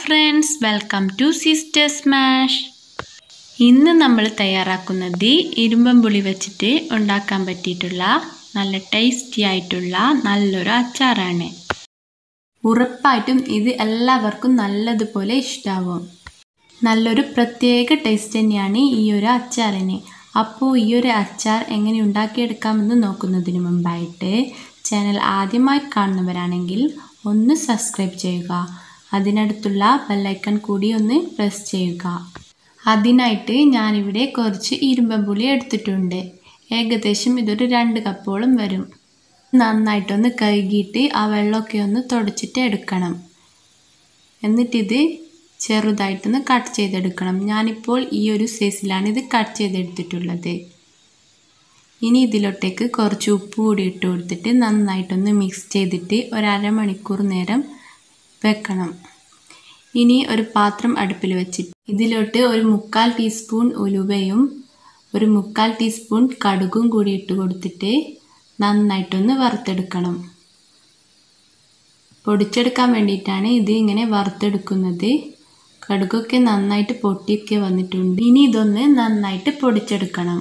friends welcome to Sister Smash ഇന്ന് നമ്മൾ തയ്യാറാക്കുന്നത് ഇരുമ്പം പുളി വെച്ചിട്ട് ഉണ്ടാക്കാൻ പറ്റിയിട്ടുള്ള നല്ല ടേസ്റ്റി ആയിട്ടുള്ള നല്ലൊരു അച്ചാറാണ് ഉറപ്പായിട്ടും ഇത് എല്ലാവർക്കും നല്ലതുപോലെ ഇഷ്ടാവും നല്ലൊരു പ്രത്യേക ടേസ്റ്റ് തന്നെയാണ് ഈ ഒരു അച്ചാറിന് അപ്പോൾ ഈ ഒരു അച്ചാർ എങ്ങനെ ഉണ്ടാക്കിയെടുക്കാമെന്ന് നോക്കുന്നതിന് മുമ്പായിട്ട് ചാനൽ ആദ്യമായി കാണുന്നവരാണെങ്കിൽ ഒന്ന് സബ്സ്ക്രൈബ് ചെയ്യുക അതിനടുത്തുള്ള ബെല്ലൈക്കൺ കൂടി ഒന്ന് പ്രസ് ചെയ്യുക അതിനായിട്ട് ഞാനിവിടെ കുറച്ച് ഇരുമ്പമ്പുളി എടുത്തിട്ടുണ്ട് ഏകദേശം ഇതൊരു രണ്ട് കപ്പോളം വരും നന്നായിട്ടൊന്ന് കഴുകിയിട്ട് ആ വെള്ളമൊക്കെ ഒന്ന് തുടച്ചിട്ട് എടുക്കണം എന്നിട്ടിത് ചെറുതായിട്ടൊന്ന് കട്ട് ചെയ്തെടുക്കണം ഞാനിപ്പോൾ ഈ ഒരു സൈസിലാണ് ഇത് കട്ട് ചെയ്തെടുത്തിട്ടുള്ളത് ഇനി ഇതിലോട്ടേക്ക് കുറച്ച് ഉപ്പ് കൂടി ഇട്ട് കൊടുത്തിട്ട് നന്നായിട്ടൊന്ന് മിക്സ് ചെയ്തിട്ട് ഒരു അരമണിക്കൂർ നേരം വെക്കണം ഇനി ഒരു പാത്രം അടുപ്പിൽ വെച്ചിട്ട് ഇതിലോട്ട് ഒരു മുക്കാൽ ടീസ്പൂൺ ഉലുവയും ഒരു മുക്കാൽ ടീസ്പൂൺ കടുകും കൂടി ഇട്ട് കൊടുത്തിട്ട് നന്നായിട്ടൊന്ന് വറുത്തെടുക്കണം പൊടിച്ചെടുക്കാൻ വേണ്ടിയിട്ടാണ് ഇത് ഇങ്ങനെ വറുത്തെടുക്കുന്നത് കടുകൊക്കെ നന്നായിട്ട് പൊട്ടിയൊക്കെ വന്നിട്ടുണ്ട് ഇനി ഇതൊന്ന് നന്നായിട്ട് പൊടിച്ചെടുക്കണം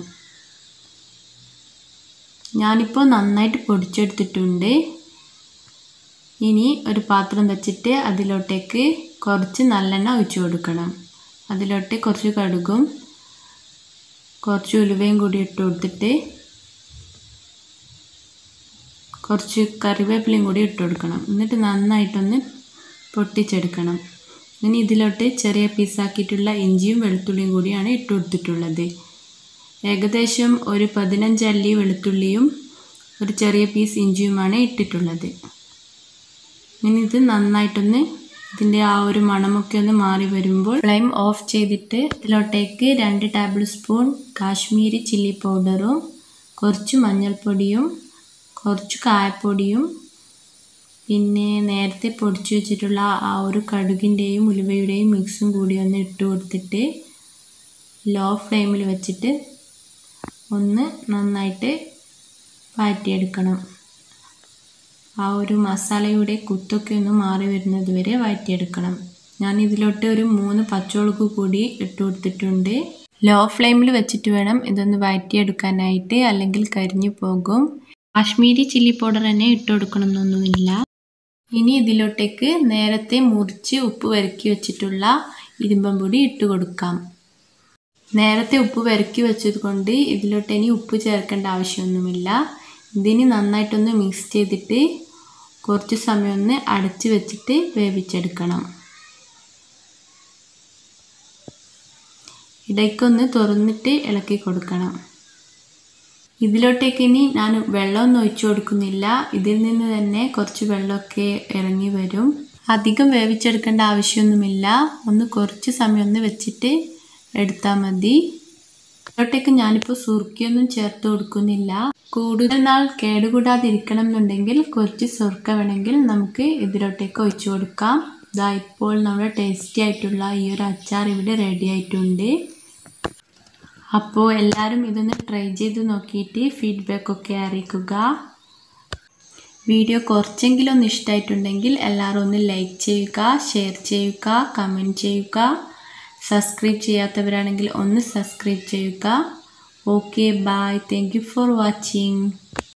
ഞാനിപ്പോൾ നന്നായിട്ട് പൊടിച്ചെടുത്തിട്ടുണ്ട് ഇനി ഒരു പാത്രം വെച്ചിട്ട് അതിലോട്ടേക്ക് കുറച്ച് നല്ലെണ്ണ ഒഴിച്ചു കൊടുക്കണം അതിലോട്ട് കുറച്ച് കടുകും കുറച്ച് ഉലുവയും കൂടി ഇട്ട് കൊടുത്തിട്ട് കുറച്ച് കറിവേപ്പിലയും കൂടി ഇട്ട് കൊടുക്കണം എന്നിട്ട് നന്നായിട്ടൊന്ന് പൊട്ടിച്ചെടുക്കണം ഇനി ഇതിലോട്ട് ചെറിയ പീസാക്കിയിട്ടുള്ള ഇഞ്ചിയും വെളുത്തുള്ളിയും കൂടിയാണ് ഇട്ട് കൊടുത്തിട്ടുള്ളത് ഏകദേശം ഒരു പതിനഞ്ച് അല്ലി വെളുത്തുള്ളിയും ഒരു ചെറിയ പീസ് ഇഞ്ചിയുമാണ് ഇട്ടിട്ടുള്ളത് ഇനി ഇത് നന്നായിട്ടൊന്ന് ഇതിൻ്റെ ആ ഒരു മണമൊക്കെ ഒന്ന് മാറി വരുമ്പോൾ ഫ്ലെയിം ഓഫ് ചെയ്തിട്ട് ഇതിലോട്ടേക്ക് രണ്ട് ടേബിൾ സ്പൂൺ കാശ്മീരി ചില്ലി പൗഡറും കുറച്ച് മഞ്ഞൾപ്പൊടിയും കുറച്ച് കായപ്പൊടിയും പിന്നെ നേരത്തെ പൊടിച്ചു വെച്ചിട്ടുള്ള ആ ഒരു കടുകിൻ്റെയും ഉലുവയുടെയും മിക്സും കൂടി ഒന്ന് ഇട്ട് കൊടുത്തിട്ട് ലോ ഫ്ലെയിമിൽ വെച്ചിട്ട് ഒന്ന് നന്നായിട്ട് വഴറ്റിയെടുക്കണം ആ ഒരു മസാലയുടെ കുത്തൊക്കെ ഒന്ന് മാറി വരുന്നത് വരെ വഴറ്റിയെടുക്കണം ഞാൻ ഇതിലോട്ട് ഒരു മൂന്ന് പച്ചമുളക് കൂടി ഇട്ട് കൊടുത്തിട്ടുണ്ട് ലോ ഫ്ലെയിമിൽ വെച്ചിട്ട് വേണം ഇതൊന്ന് വഴറ്റിയെടുക്കാനായിട്ട് അല്ലെങ്കിൽ കരിഞ്ഞു പോകും കാശ്മീരി ചില്ലി പൗഡർ തന്നെ ഇട്ട് കൊടുക്കണം എന്നൊന്നുമില്ല ഇനി ഇതിലോട്ടേക്ക് നേരത്തെ മുറിച്ച് ഉപ്പ് വരക്കി വെച്ചിട്ടുള്ള ഇരുമ്പം പൊടി ഇട്ട് കൊടുക്കാം നേരത്തെ ഉപ്പ് വരക്കി വെച്ചത് കൊണ്ട് ഇതിലോട്ട് ഇനി ഉപ്പ് ചേർക്കേണ്ട ആവശ്യമൊന്നുമില്ല ഇതിന് നന്നായിട്ടൊന്ന് മിക്സ് ചെയ്തിട്ട് കുറച്ച് സമയം ഒന്ന് അടച്ച് വെച്ചിട്ട് വേവിച്ചെടുക്കണം ഇടയ്ക്കൊന്ന് തുറന്നിട്ട് ഇളക്കി കൊടുക്കണം ഇതിലോട്ടേക്ക് ഇനി ഞാൻ വെള്ളമൊന്നും ഒഴിച്ചു കൊടുക്കുന്നില്ല ഇതിൽ നിന്ന് തന്നെ കുറച്ച് വെള്ളമൊക്കെ ഇറങ്ങി വരും അധികം വേവിച്ചെടുക്കേണ്ട ആവശ്യമൊന്നുമില്ല ഒന്ന് കുറച്ച് സമയം ഒന്ന് വെച്ചിട്ട് എടുത്താൽ മതി ഇതിലോട്ടേക്ക് ഞാനിപ്പോൾ സുർക്കിയൊന്നും ചേർത്ത് കൊടുക്കുന്നില്ല കൂടുതൽ നാൾ കേടുകൂടാതിരിക്കണം എന്നുണ്ടെങ്കിൽ കുറച്ച് സുർക്ക വേണമെങ്കിൽ നമുക്ക് ഇതിലോട്ടേക്ക് ഒഴിച്ചു കൊടുക്കാം ഇതാ ഇപ്പോൾ നമ്മുടെ ടേസ്റ്റി ആയിട്ടുള്ള ഈ ഒരു അച്ചാർ ഇവിടെ റെഡി ആയിട്ടുണ്ട് അപ്പോൾ എല്ലാവരും ഇതൊന്ന് ട്രൈ ചെയ്ത് നോക്കിയിട്ട് ഫീഡ്ബാക്ക് ഒക്കെ അറിയിക്കുക വീഡിയോ കുറച്ചെങ്കിലും ഒന്ന് ഇഷ്ടമായിട്ടുണ്ടെങ്കിൽ എല്ലാവരും ഒന്ന് ലൈക്ക് ചെയ്യുക ഷെയർ ചെയ്യുക കമൻറ്റ് ചെയ്യുക സബ്സ്ക്രൈബ് ചെയ്യാത്തവരാണെങ്കിൽ ഒന്ന് സബ്സ്ക്രൈബ് ചെയ്യുക okay bye thank you for watching